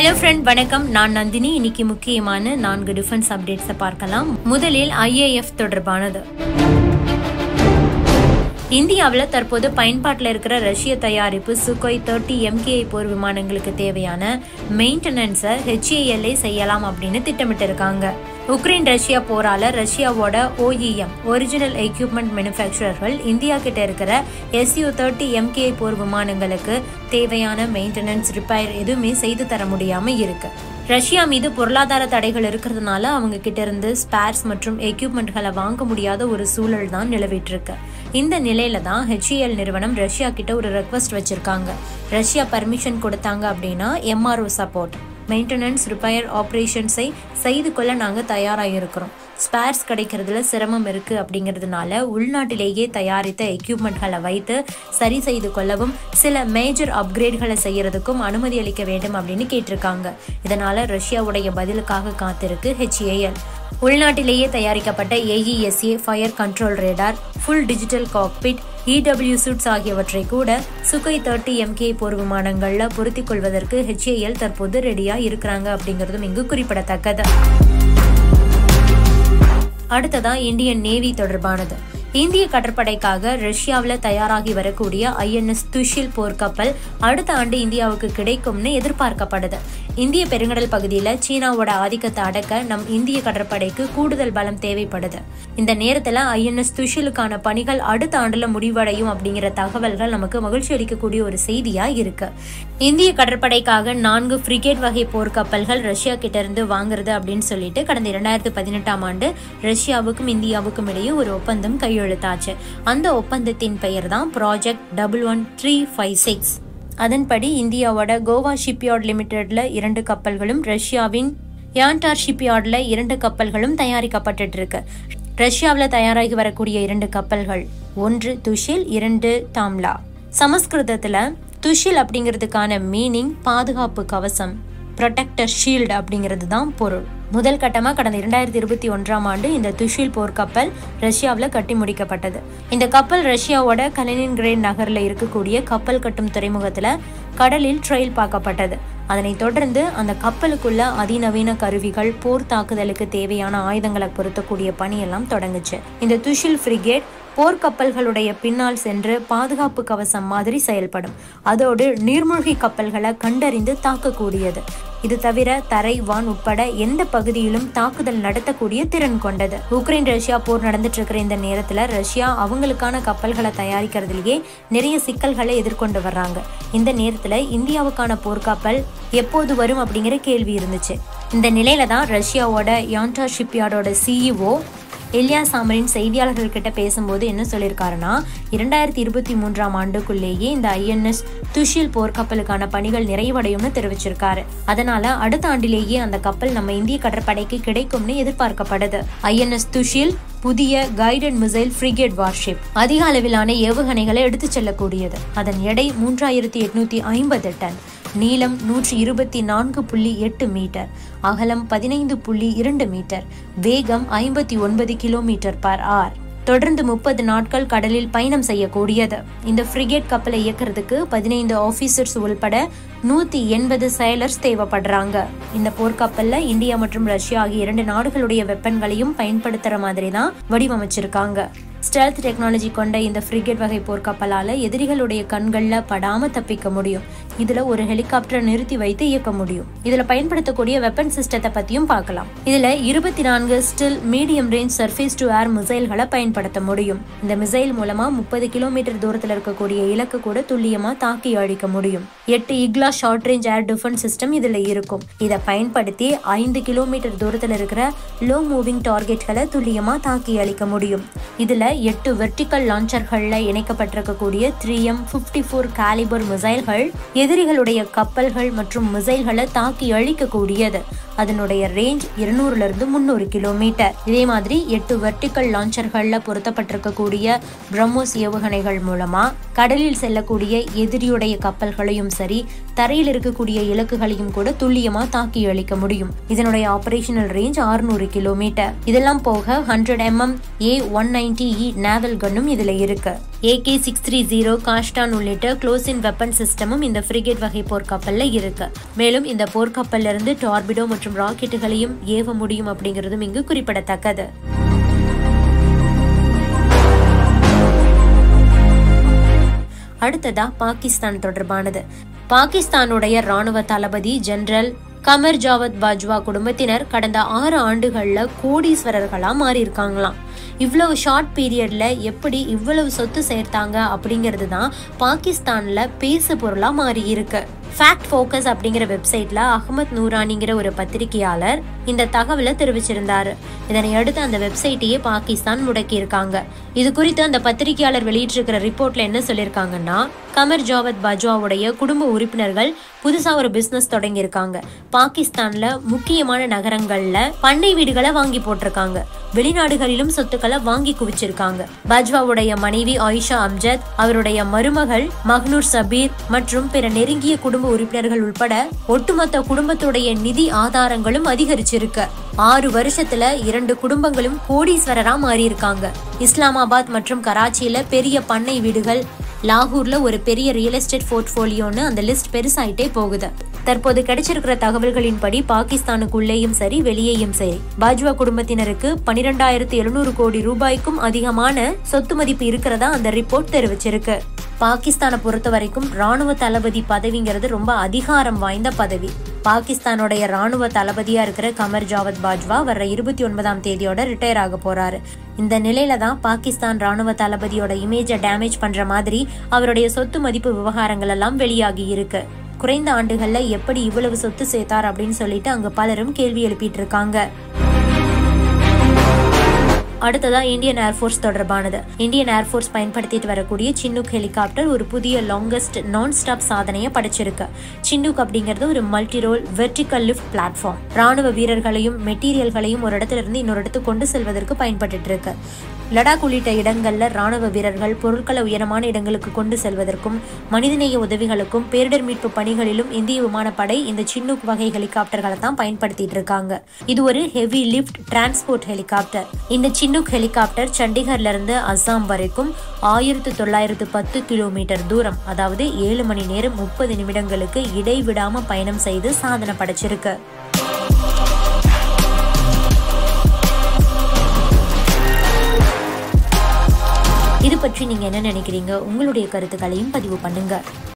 hello friend வணக்கம் நான் நந்தினி இன்னைக்கு முக்கியமான நான்கு டிஃபென்ஸ் அப்டேட்ஸை பார்க்கலாம் முதலில் ஐஏஎஃப் தொடர்பானது இந்தியாவில் தற்போது பயன்பாட்டில் இருக்கிற ரஷ்ய தயாரிப்பு சுகோய் தேர்ட்டி எம்கேஐ போர் விமானங்களுக்கு தேவையான மெயின்டெனன்ஸை ஹெச்ஏஎல்ஐ செய்யலாம் அப்படின்னு திட்டமிட்டு இருக்காங்க உக்ரைன் ரஷ்யா போரால ரஷ்யாவோட ஓஇஎம் ஒரிஜினல் எக்யூப்மெண்ட் மேனுஃபேக்சரர்கள் இந்தியா கிட்ட இருக்கிற எஸ்யூ தேர்ட்டி எம்கேஐ போர் விமானங்களுக்கு தேவையான மெயின்டெனன்ஸ் ரிப்பேர் எதுவுமே செய்து தர முடியாம இருக்கு ரஷ்யா மீது பொருளாதார தடைகள் இருக்கிறதுனால அவங்க கிட்ட இருந்து ஸ்பேர்ஸ் மற்றும் எக்யூப்மெண்ட்களை வாங்க முடியாத ஒரு சூழல் தான் நிலவிட்டு இருக்கு இந்த நிலையில தான் ஹெச்இஎல் நிறுவனம் ரஷ்யா கிட்ட ஒரு ரெக்வஸ்ட் வச்சிருக்காங்க ரஷ்யா பர்மிஷன் கொடுத்தாங்க அப்படின்னா எம்ஆர்ஓ சப்போர்ட் மெயின்டெனன்ஸ் ரிப்பேர் ஆப்ரேஷன்ஸை செய்து கொள்ள நாங்கள் தயாராக இருக்கிறோம் ஸ்பேர்ஸ் கிடைக்கிறதுல சிரமம் இருக்கு அப்படிங்கிறதுனால உள்நாட்டிலேயே தயாரித்த எக்யூப்மெண்ட்களை வைத்து சரி செய்து கொள்ளவும் சில மேஜர் அப்கிரேட்களை செய்யறதுக்கும் அனுமதி அளிக்க வேண்டும் அப்படின்னு கேட்டிருக்காங்க இதனால ரஷ்யாவுடைய பதிலுக்காக காத்திருக்கு ஹெச்ஏஎல் உள்நாட்டிலேயே தயாரிக்கப்பட்ட AESA fire control radar full digital cockpit EW suits ஆகியவற்றை கூட சுகை தேர்ட்டி எம்கே போர் விமானங்கள்ல பொருத்திக் கொள்வதற்கு ஹெச்ஏஎல் தற்போது ரெடியா இருக்கிறாங்க அப்படிங்கிறதும் இங்கு குறிப்பிடத்தக்கது அடுத்ததா இந்தியன் நேவி தொடர்பானது இந்திய கடற்படைக்காக ரஷ்யாவில் தயாராகி வரக்கூடிய ஐஎன்எஸ் துஷில் போர்க்கப்பல் அடுத்த ஆண்டு இந்தியாவுக்கு கிடைக்கும்னு எதிர்பார்க்கப்படுது இந்திய பெருங்கடல் பகுதியில் சீனாவோட ஆதிக்கத்தை அடக்க நம் இந்திய கடற்படைக்கு கூடுதல் பலம் தேவைப்படுது இந்த நேரத்தில் ஐஎன்எஸ் துஷிலுக்கான பணிகள் அடுத்த ஆண்டுல முடிவடையும் அப்படிங்கிற தகவல்கள் நமக்கு மகிழ்ச்சி அளிக்கக்கூடிய ஒரு செய்தியா இருக்கு இந்திய கடற்படைக்காக நான்கு ஃப்ரிகேட் வகை போர்க்கப்பல்கள் ரஷ்யா கிட்ட இருந்து வாங்குறது அப்படின்னு சொல்லிட்டு கடந்த இரண்டாயிரத்தி பதினெட்டாம் ஆண்டு ரஷ்யாவுக்கும் இந்தியாவுக்கும் இடையே ஒரு ஒப்பந்தம் கையெழுத்தாச்சு அந்த ஒப்பந்தத்தின் பெயர் தான் project double one three five six அதன்படி இந்தியாவோட கோவா ஷிப்யார்ட் லிமிடெட்ல இரண்டு கப்பல்களும் ரஷ்யாவின் யான்டார் ஷிப்யார்ட்ல இரண்டு கப்பல்களும் தயாரிக்கப்பட்டு இருக்கு ரஷ்யாவில் தயாராகி வரக்கூடிய இரண்டு கப்பல்கள் ஒன்று துஷில் இரண்டு தாம்லா சமஸ்கிருதத்துல துஷில் அப்படிங்கிறதுக்கான மீனிங் பாதுகாப்பு கவசம் ப்ரொடெக்டர் ஷீல்டு அப்படிங்கிறது தான் பொருள் முதல் கட்டமாக கடந்த இரண்டாயிரத்தி இருபத்தி ஒன்றாம் ஆண்டு இந்த துஷில் போர்க்கப்பல் ரஷ்யாவில் கட்டி முடிக்கப்பட்டது இந்த கப்பல் ரஷ்யாவோட கலினின்கிரேட் நகரில் இருக்கக்கூடிய கப்பல் கட்டும் துறைமுகத்தில் கடலில் ட்ரெயில் பார்க்கப்பட்டது அதனைத் தொடர்ந்து அந்த கப்பலுக்குள்ள அதிநவீன கருவிகள் போர் தாக்குதலுக்கு தேவையான ஆயுதங்களை பொருத்தக்கூடிய பணியெல்லாம் தொடங்குச்சு இந்த துஷில் ஃப்ரிகேட் போர்க்கப்பல்களுடைய பின்னால் சென்று பாதுகாப்பு கவசம் மாதிரி செயல்படும் அதோடு நீர்மூழ்கி கப்பல்களை கண்டறிந்து தாக்கக்கூடியது இது தவிர தரை வான் உட்பட எந்த பகுதியிலும் தாக்குதல் நடத்தக்கூடிய திறன் கொண்டது உக்ரைன் ரஷ்யா போர் நடந்துட்டு இருக்கிற இந்த நேரத்துல ரஷ்யா அவங்களுக்கான கப்பல்களை தயாரிக்கிறதுலயே நிறைய சிக்கல்களை எதிர்கொண்டு வர்றாங்க இந்த நேரத்துல இந்தியாவுக்கான போர்க்கப்பல் எப்போது வரும் அப்படிங்கிற கேள்வி இருந்துச்சு இந்த நிலையில தான் ரஷ்யாவோட யான்டா ஷிப்யார்டோட சிஇஓ எலியா சாமரின் செய்தியாளர்கள் கிட்ட பேசும்போது என்ன சொல்லியிருக்காருன்னா இரண்டாயிரத்தி இருபத்தி மூன்றாம் ஆண்டுக்குள்ளேயே இந்த ஐஎன்எஸ் துஷில் போர்க்கப்பலுக்கான பணிகள் நிறைவடையும்னு தெரிவிச்சிருக்காரு அதனால அடுத்த ஆண்டிலேயே அந்த கப்பல் நம்ம இந்திய கடற்படைக்கு கிடைக்கும்னு எதிர்பார்க்கப்படுது ஐஎன்எஸ் துஷில் புதிய கைடட் மிசைல் ஃப்ரிகேட் வார்ஷிப் அதிக அளவிலான ஏவுகணைகளை எடுத்துச் செல்லக்கூடியது அதன் எடை மூன்றாயிரத்தி எட்நூத்தி ஐம்பது டன் நீளம் நூற்றி இருபத்தி நான்கு புள்ளி எட்டு மீட்டர் அகலம் பதினைந்து புள்ளி இரண்டு மீட்டர் வேகம் ஐம்பத்தி ஒன்பது கிலோமீட்டர் பர் ஆர் தொடர்ந்து முப்பது நாட்கள் கடலில் பயணம் செய்யக்கூடியது இந்த ஃப்ரிகேட் கப்பலை இயக்கிறதுக்கு பதினைந்து ஆபீசர்ஸ் உள்பட நூத்தி எண்பது சைலர்ஸ் தேவைப்படுறாங்க இந்த போர்க்கப்பல்ல இந்தியா மற்றும் ரஷ்யா ஆகிய இரண்டு நாடுகளுடைய வெப்பன்களையும் பயன்படுத்துற மாதிரி தான் வடிவமைச்சிருக்காங்க ஸ்டெல்த் டெக்னாலஜி கொண்ட இந்த ஃப்ரிகேட் வகை போர்க்கப்பலால எதிரிகளுடைய கண்கள்ல படாம தப்பிக்க முடியும் இதுல ஒரு ஹெலிகாப்டரை நிறுத்தி வைத்து இயக்க முடியும் இதுல பயன்படுத்தக்கூடிய வெப்பன் சிஸ்டத்தை பத்தியும் பார்க்கலாம் இதுல இருபத்தி நான்கு Shtil medium range surface to air மிசைல்களை பயன்படுத்த முடியும் இந்த மிசைல் மூலமா முப்பது கிலோமீட்டர் தூரத்துல இருக்கக்கூடிய இலக்கு கூட துல்லியமா தாக்கி அழிக்க முடியும் எட்டு Igla short range air defence system இதுல இருக்கும் இதை பயன்படுத்தி ஐந்து கிலோமீட்டர் தூரத்துல இருக்கிற லோ மூவிங் டார்கெட்களை துல்லியமா தாக்கி அழிக்க முடியும் இதுல எட்டு வெர்டிக்கல் லான்ச்சர்கள்ல இணைக்கப்பட்டிருக்கக்கூடிய three M fifty four Kalibr மிசைல்கள் எதிரிகளுடைய கப்பல்கள் மற்றும் மிசைல்களை தாக்கி அழிக்கக்கூடியது அதனுடைய ரேஞ்ச் இருநூறுல இருந்து முந்நூறு கிலோமீட்டர் இதே மாதிரி எட்டு வெர்டிக்கல் லான்ச்சர்கள்ல பொருத்தப்பட்டிருக்கக்கூடிய பிரம்மோஸ் ஏவுகணைகள் மூலமா கடலில் செல்லக்கூடிய எதிரியுடைய கப்பல்களையும் சரி தரையில் இருக்கக்கூடிய இலக்குகளையும் கூட துல்லியமா தாக்கி அளிக்க முடியும் இதனுடைய ஆபரேஷனல் ரேஞ்ச் 600 கிலோமீட்டர் இதெல்லாம் போக hundred MM A one ninety E naval கன்னும் இதுல இருக்கு AK six three zero Kashtan உள்ளிட்ட க்ளோஸ் இன் வெப்பன் சிஸ்டமும் இந்த ஃப்ரிகேட் வகை போர்க்கப்பல்ல இருக்கு மேலும் இந்த போர்க்கப்பல்ல இருந்து டார்பிடோ மற்றும் ராக்கெட்டுகளையும் ஏவ முடியும் அப்படிங்கிறதும் இங்கு குறிப்பிடத்தக்கது அடுத்ததா பாகிஸ்தான் தொடர்பானது பாகிஸ்தானுடைய ராணுவ தளபதி ஜெனரல் கமர் ஜாவத் பாஜ்வா குடும்பத்தினர் கடந்த ஆறு ஆண்டுகள்ல கோடீஸ்வரர்களா மாறி இருக்காங்களாம் இவ்வளவு ஷார்ட் பீரியட்ல எப்படி இவ்வளவு சொத்து சேர்த்தாங்க அப்படிங்கிறது தான் பாகிஸ்தான்ல பேசு பொருளா மாறி இருக்கு ஃபேக்ட் ஃபோக்கஸ் அப்படிங்கிற வெப்சைட்ல அகமத் நூரானிங்கிற ஒரு பத்திரிகையாளர் இந்த தகவலை தெரிவிச்சிருந்தாரு இதனை அடுத்து அந்த வெப்சைட்டையே பாகிஸ்தான் முடக்கி இருக்காங்க இது குறித்து அந்த பத்திரிகையாளர் வெளியிட்டிருக்கிற ரிப்போர்ட்ல என்ன சொல்லியிருக்காங்கன்னா கமர் ஜாவத் பஜ்வாவுடைய குடும்ப உறுப்பினர்கள் புதுசா ஒரு பிசினஸ் தொடங்கி இருக்காங்க பாகிஸ்தான்ல முக்கியமான நகரங்கள்ல பண்ணை வீடுகளை வாங்கி போட்டிருக்காங்க வெளிநாடுகளிலும் சொத்துக்களை வாங்கி குவிச்சிருக்காங்க பஜ்வாவுடைய மனைவி ஆயிஷா அம்ஜத் அவருடைய மருமகள் மஹ்னூர் சபீர் மற்றும் பிற நெருங்கிய குடும்ப உறுப்பினர்கள் உட்பட ஒட்டுமொத்த குடும்பத்துடைய நிதி ஆதாரங்களும் அதிகரிச்சிருக்கு ஆறு வருஷத்துல இரண்டு குடும்பங்களும் கோடீஸ்வரரா மாறி இருக்காங்க இஸ்லாமாபாத் மற்றும் கராச்சியில பெரிய பண்ணை வீடுகள் லாகூர்ல ஒரு பெரிய ரியல் எஸ்டேட் போர்ட்போலியோன்னு அந்த லிஸ்ட் பெருசாயிட்டே போகுது தற்போது கிடைச்சிருக்கிற தகவல்களின்படி பாகிஸ்தானுக்குள்ளேயும் சரி வெளியேயும் சரி பாஜ்வா குடும்பத்தினருக்கு பனிரெண்டாயிரத்து எழுநூறு கோடி ரூபாய்க்கும் அதிகமான சொத்து மதிப்பு இருக்கிறதா அந்த ரிப்போர்ட் தெரிவிச்சிருக்கு பாகிஸ்தானை பொறுத்த வரைக்கும் ராணுவ தளபதி பதவிங்கிறது ரொம்ப அதிகாரம் வாய்ந்த பதவி பாகிஸ்தானுடைய ராணுவ தளபதியா இருக்கிற கமர் ஜாவத் பாஜ்வா வர்ற இருபத்தி ஒன்பதாம் தேதியோட ரிட்டையர் ஆக போறாரு இந்த நிலையில தான் பாகிஸ்தான் ராணுவ தளபதியோட இமேஜை டேமேஜ் பண்ற மாதிரி அவருடைய சொத்து மதிப்பு விவகாரங்கள் எல்லாம் வெளியாகி இருக்கு குறைந்த ஆண்டுகள்ல எப்படி இவ்வளவு சொத்து சேர்த்தார் அப்படின்னு சொல்லிட்டு அங்க பலரும் கேள்வி எழுப்பிட்டு இருக்காங்க அடுத்ததா இந்தியன் ஏர்ஃபோர்ஸ் தொடர்பானது இந்தியன் ஏர்ஃபோர்ஸ் பயன்படுத்திட்டு வரக்கூடிய சின்னூக் ஹெலிகாப்டர் ஒரு புதிய லாங்கஸ்ட் நான் ஸ்டாப் சாதனையை படைச்சிருக்கு சின்னூக் அப்படிங்கிறது ஒரு multi role vertical lift platform ராணுவ வீரர்களையும் மெட்டீரியல்களையும் ஒரு இடத்துல இருந்து இன்னொரு இடத்துக்கு கொண்டு செல்வதற்கு பயன்பட்டு இருக்கு லடாக் உள்ளிட்ட இடங்கள்ல ராணுவ வீரர்கள் பொருட்களை உயரமான இடங்களுக்கு கொண்டு செல்வதற்கும் மனிதநேய உதவிகளுக்கும் பேரிடர் மீட்பு பணிகளிலும் இந்திய விமானப்படை இந்த சின்னூக் வகை ஹெலிகாப்டர்களை தான் பயன்படுத்திட்டு இருக்காங்க இது ஒரு ஹெவி லிஃப்ட் டிரான்ஸ்போர்ட் ஹெலிகாப்டர் இந்த சின்னூக் ஹெலிகாப்டர் சண்டிகர்ல இருந்து அஸ்ஸாம் வரைக்கும் ஆயிரத்து தொள்ளாயிரத்து பத்து கிலோமீட்டர் தூரம் அதாவது ஏழு மணி நேரம் முப்பது நிமிடங்களுக்கு இடைவிடாம பயணம் செய்து சாதனை படைச்சிருக்கு இது பற்றி நீங்க என்ன நினைக்கிறீங்க உங்களுடைய கருத்துக்களையும் பதிவு பண்ணுங்க